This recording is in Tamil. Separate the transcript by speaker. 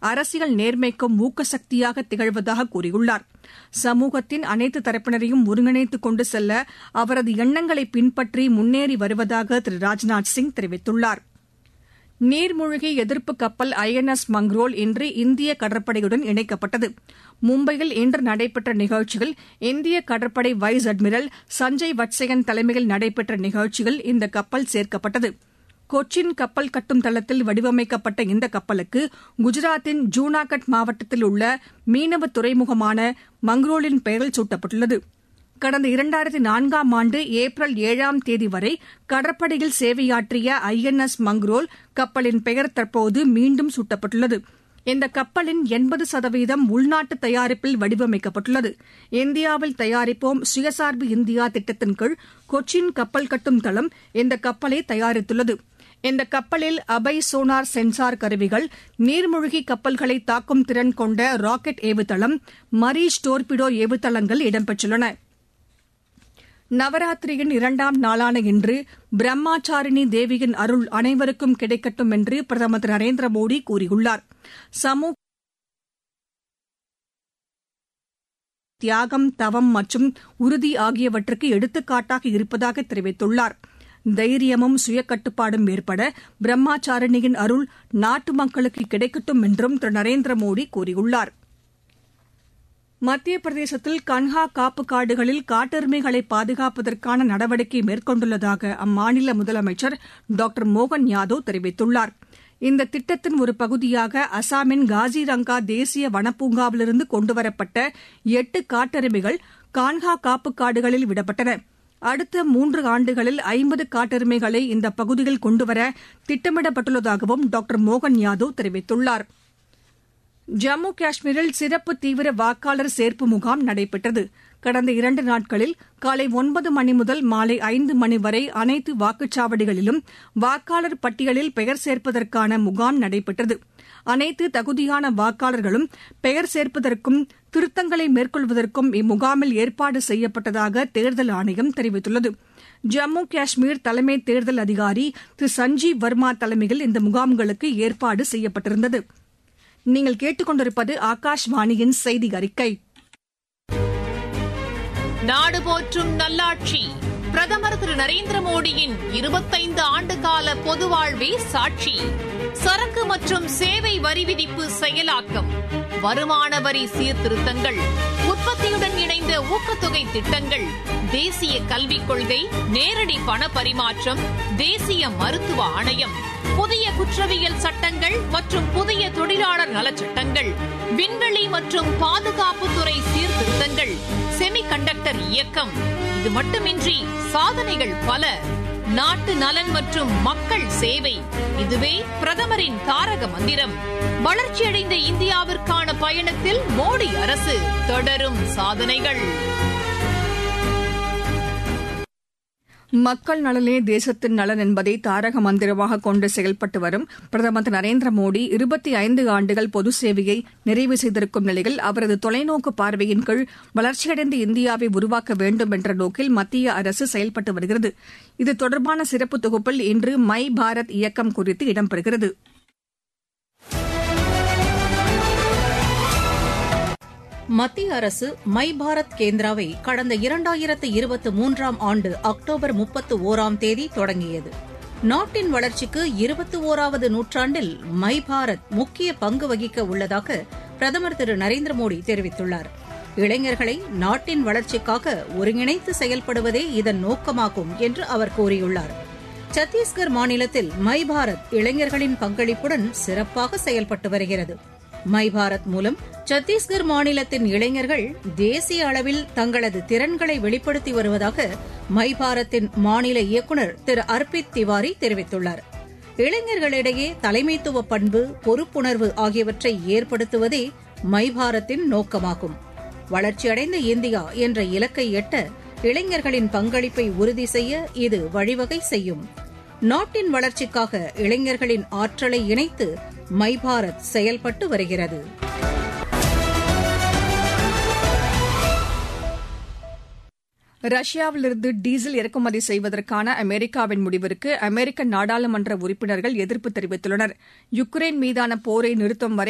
Speaker 1: அரசியல் நேர்மைக்கும் ஊக்கசக்தியாக திகழ்வதாக கூறியுள்ளார் சமூகத்தின் அனைத்து தரப்பினரையும் ஒருங்கிணைத்துக் கொண்டு செல்ல அவரது எண்ணங்களை பின்பற்றி முன்னேறி வருவதாக திரு ராஜ்நாத் சிங் தெரிவித்துள்ளாா் நீர்மூழ்கி எதிர்ப்பு கப்பல் ஐ என் எஸ் மங்ரோல் இன்று இந்திய கடற்படையுடன் இணைக்கப்பட்டது மும்பையில் இன்று நடைபெற்ற நிகழ்ச்சியில் இந்திய கடற்படை வைஸ் அட்மிரல் சஞ்சய் வட்சயன் தலைமையில் நடைபெற்ற நிகழ்ச்சியில் இந்த கப்பல் சேர்க்கப்பட்டது கொச்சின் கப்பல் கட்டும் தளத்தில் வடிவமைக்கப்பட்ட இந்த கப்பலுக்கு குஜராத்தின் ஜூனாகட் மாவட்டத்தில் உள்ள மீனவ துறைமுகமான மங்ரோலின் பெயரில் சூட்டப்பட்டுள்ளது கடந்த இரண்டாயிரத்தி நான்காம் ஆண்டு ஏப்ரல் ஏழாம் தேதி வரை கடற்படையில் சேவையாற்றிய ஐ என் எஸ் மங்ரோல் கப்பலின் பெயர் தற்போது மீண்டும் சூட்டப்பட்டுள்ளது இந்த கப்பலின் எண்பது சதவீதம் உள்நாட்டு தயாரிப்பில் வடிவமைக்கப்பட்டுள்ளது இந்தியாவில் தயாரிப்போம் சுயசார்பு இந்தியா திட்டத்தின் கீழ் கொச்சின் கப்பல் கட்டும் தளம் இந்த கப்பலை தயாரித்துள்ளது இந்த கப்பலில் அபை சோனார் சென்சார் கருவிகள் நீர்மூழ்கி கப்பல்களை தாக்கும் திறன் கொண்ட ராக்கெட் ஏவுதளம் மரீஷ் டோர்பிடோ ஏவுதளங்கள் இடம்பெற்றுள்ளன நவராத்திரியின் இரண்டாம் நாளான இன்று பிரம்மாச்சாரிணி தேவியின் அருள் அனைவருக்கும் கிடைக்கட்டும் என்று பிரதமர் திரு நரேந்திர மோடி கூறியுள்ளார் சமூக தியாகம் தவம் மற்றும் உறுதி ஆகியவற்றுக்கு எடுத்துக்காட்டாக இருப்பதாக தெரிவித்துள்ளார் தைரியமும் சுயக்கட்டுப்பாடும் ஏற்பட பிரம்மாச்சாரிணியின் அருள் நாட்டு மக்களுக்கு கிடைக்கட்டும் என்றும் திரு நரேந்திர மோடி கூறியுள்ளாா் மத்திய பிரதேசத்தில் கன்ஹா காப்பு காடுகளில் காட்டெருமைகளை பாதுகாப்பதற்கான நடவடிக்கை மேற்கொண்டுள்ளதாக அம்மாநில முதலமைச்சர் டாக்டர் மோகன் யாதவ் தெரிவித்துள்ளார் இந்த திட்டத்தின் ஒரு பகுதியாக அசாமின் காசிரங்கா தேசிய வனப்பூங்காவிலிருந்து கொண்டுவரப்பட்ட எட்டு காட்டெருமைகள் கான்ஹா காப்பு காடுகளில் விடப்பட்டன அடுத்த மூன்று ஆண்டுகளில் ஐம்பது காட்டெருமைகளை இந்த பகுதியில் கொண்டுவர திட்டமிடப்பட்டுள்ளதாகவும் டாக்டர் மோகன் யாதவ் தெரிவித்துள்ளாா் ஜம்மு காஷ்மீரில் சிறப்பு தீவிர வாக்காளர் சேர்ப்பு முகாம் நடைபெற்றது கடந்த இரண்டு நாட்களில் காலை ஒன்பது மணி முதல் மாலை ஐந்து மணி வரை அனைத்து வாக்குச்சாவடிகளிலும் வாக்காளர் பட்டியலில் பெயர் சேர்ப்பதற்கான முகாம் நடைபெற்றது அனைத்து தகுதியான வாக்காளர்களும் பெயர் சேர்ப்பதற்கும் திருத்தங்களை மேற்கொள்வதற்கும் இம்முகாமில் ஏற்பாடு செய்யப்பட்டதாக தேர்தல் ஆணையம் தெரிவித்துள்ளது ஜம்மு காஷ்மீர் தலைமை தேர்தல் அதிகாரி திரு சஞ்சீவ் வர்மா தலைமையில் இந்த முகாம்களுக்கு ஏற்பாடு செய்யப்பட்டிருந்தது நீங்கள் கேட்டுக்கொண்டிருப்பது ஆகாஷ்வாணியின் செய்தி அறிக்கை
Speaker 2: நாடு போற்றும் நல்லாட்சி பிரதமர் திரு நரேந்திர மோடியின் இருபத்தைந்து ஆண்டு கால பொது வாழ்வே சாட்சி சரக்கு மற்றும் சேவை வரி விதிப்பு செயலாக்கம் வருமான வரி சீர்திருத்தங்கள் உற்பத்தியுடன் இணைந்த ஊக்கத்தொகை திட்டங்கள் தேசிய கல்விக் கொள்கை நேரடி பண பரிமாற்றம் தேசிய மருத்துவ ஆணையம் புதிய குற்றவியல் சட்டங்கள் மற்றும் புதிய தொழிலாளர் நலச்சட்டங்கள் விண்வெளி மற்றும் பாதுகாப்புத்துறை சீர்திருத்தங்கள் செமி கண்டக்டர் இயக்கம் இது மட்டுமின்றி சாதனைகள் பல நாட்டு நலன் மற்றும் மக்கள் சேவை இதுவே பிரதமரின் தாரக மந்திரம் வளர்ச்சியடைந்த இந்தியாவிற்கான பயணத்தில் மோடி அரசு தொடரும் சாதனைகள்
Speaker 1: மக்கள் நலனே தேசத்தின் நலன் என்பதை தாரக மந்திரமாக கொண்டு செயல்பட்டு வரும் பிரதமர் திரு நரேந்திர மோடி இருபத்தி ஐந்து ஆண்டுகள் பொது சேவையை நிறைவு செய்திருக்கும் நிலையில் அவரது தொலைநோக்கு பார்வையின் கீழ் வளர்ச்சியடைந்த இந்தியாவை உருவாக்க வேண்டும் என்ற நோக்கில் மத்திய அரசு செயல்பட்டு வருகிறது இது தொடர்பான சிறப்பு தொகுப்பில் இன்று மை பாரத் இயக்கம் குறித்து இடம்பெறுகிறது
Speaker 3: மத்திய அரசு மை பாரத் கேந்திராவை கடந்த இரண்டாயிரத்து இருபத்தி மூன்றாம் ஆண்டு அக்டோபர் முப்பத்து ஓராம் தேதி தொடங்கியது நாட்டின் வளர்ச்சிக்கு இருபத்தி ஓராவது நூற்றாண்டில் மை பாரத் முக்கிய பங்கு வகிக்க உள்ளதாக பிரதமர் திரு நரேந்திர மோடி தெரிவித்துள்ளார் இளைஞர்களை நாட்டின் வளர்ச்சிக்காக ஒருங்கிணைத்து செயல்படுவதே இதன் நோக்கமாகும் என்று அவர் கூறியுள்ளார் சத்தீஸ்கர் மாநிலத்தில் மை பாரத் இளைஞர்களின் பங்களிப்புடன் சிறப்பாக செயல்பட்டு வருகிறது மை பாரத் மூலம் சத்தீஸ்கர் மாநிலத்தின் இளைஞர்கள் தேசிய அளவில் தங்களது திறன்களை வெளிப்படுத்தி வருவதாக மை பாரத்தின் மாநில இயக்குநர் திரு அர்பித் திவாரி தெரிவித்துள்ளார் இளைஞர்களிடையே தலைமைத்துவ பண்பு பொறுப்புணர்வு ஆகியவற்றை ஏற்படுத்துவதே மை பாரத்தின் நோக்கமாகும் வளர்ச்சியடைந்த இந்தியா என்ற இலக்கை எட்ட இளைஞர்களின் பங்களிப்பை உறுதி செய்ய இது வழிவகை செய்யும் நாட்டின் வளர்ச்சிக்காக இளைஞர்களின் ஆற்றலை இணைத்து மை பாரத் செயல்பட்டு வருகிறது
Speaker 1: ரஷ்யாவிலிருந்து டீசல் இறக்குமதி செய்வதற்கான அமெரிக்காவின் முடிவிற்கு அமெரிக்க நாடாளுமன்ற உறுப்பினர்கள் எதிர்ப்பு தெரிவித்துள்ளனர் யுக்ரைன் மீதான போரை நிறுத்தும் வரை